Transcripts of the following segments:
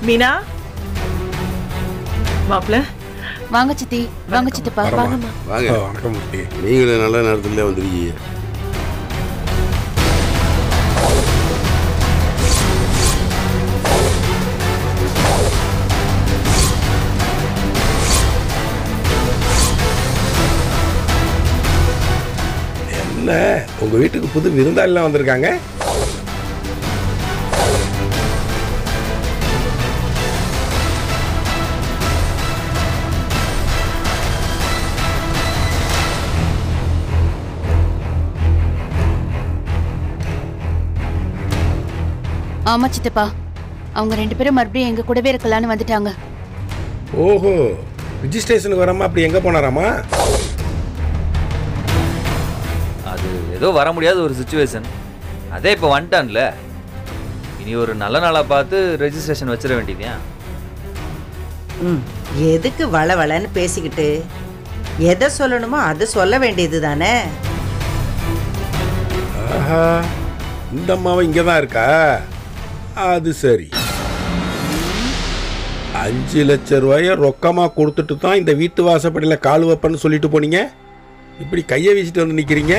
மீனா மாப்பிள்ள வாங்க சித்தி வாங்க சித்தப்பா வரமா. வாங்க ஆ, வணக்கம் மூர்த்தி நீங்களும் நல்ல நேரத்துல வந்துருக்கீங்க என்ன உங்க வீட்டுக்கு புது விருந்தாளிலாம் வந்திருக்காங்க ஆமா சித்தப்பா அவங்க ரெண்டு பேரும் மறுபடியும் எங்க கூடவே இருக்கலாம்னு வந்துட்டாங்க ஓஹோ ரிஜிஸ்ட்ரேஷனுக்கு வராம அப்படி எங்க போனாராமா அது ஏதோ வர முடியாத ஒரு சுச்சுவேஷன் அதே இப்போ வந்துட்டான்ல இனி ஒரு நல்ல நாளாக பார்த்து ரெஜிஸ்ட்ரேஷன் வச்சிட வேண்டியதுயா ம் எதுக்கு வளவளன்னு பேசிக்கிட்டு எதை சொல்லணுமோ அதை சொல்ல வேண்டியது தானே ஆஹா இந்த அம்மாவை இங்கே தான் இருக்கா அது சரி அஞ்சு லட்ச ரூபாய ரொக்கமா கொடுத்துட்டு தான் இந்த வீட்டு வாசப்படியில் கால் வைப்பேன்னு சொல்லிட்டு போனீங்க இப்படி கையை வீசிட்டு வந்து நிக்கிறீங்க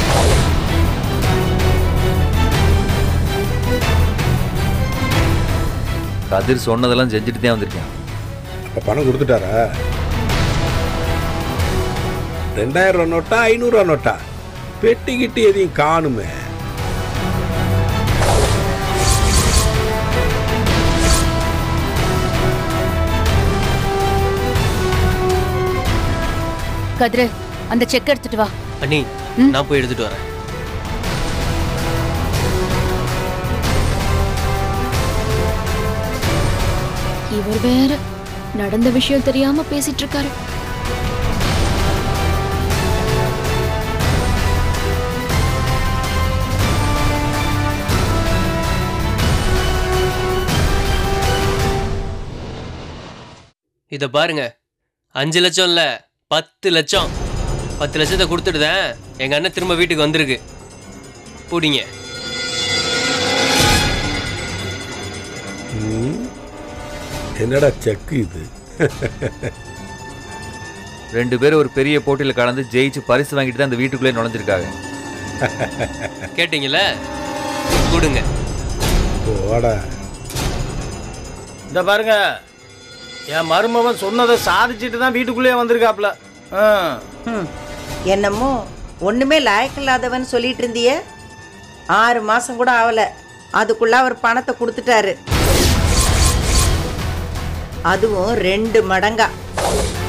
கதிர் சொன்னதெல்லாம் செஞ்சுட்டு தான் வந்திருக்கேன் அப்ப பணம் கொடுத்துட்டாரா ரெண்டாயிரம் ரூபா நோட்டா ஐநூறுரூவா நோட்டா பெட்டிக்கிட்டு எதையும் காணுமே கதிரு அந்த செக் எடுத்துட்டு வா அண்ணி ம். நான் போய் எடுத்துட்டு வரேன் இவர் வேற நடந்த விஷயம் தெரியாம பேசிட்டு இருக்காரு இதை பாருங்க அஞ்சு லட்சம் இல்ல பத்து லட்சம் பத்து லட்சத்தை கொடுத்துட்டுதேன் எங்க அண்ணன் திரும்ப வீட்டுக்கு வந்திருக்கு பிடிங்க ம். என்னடா செக்கு இது ரெண்டு பேரும் ஒரு பெரிய போட்டியில் கலந்து ஜெயிச்சு பரிசு வாங்கிட்டு தான் அந்த வீட்டுக்குள்ளே நுழைஞ்சிருக்காங்க கேட்டீங்கல்ல கொடுங்க போடா இந்த பாருங்க என் மருமவன் சொன்னதை சாதிச்சுட்டு தான் வீட்டுக்குள்ளேயே வந்திருக்காப்ல ஆ ம் என்னமோ ஒன்றுமே லாயக்கில்லாதவன் சொல்லிட்டு இருந்தியே ஆறு மாதம் கூட ஆகலை அதுக்குள்ள அவர் பணத்தை கொடுத்துட்டாரு அதுவும் ரெண்டு மடங்கா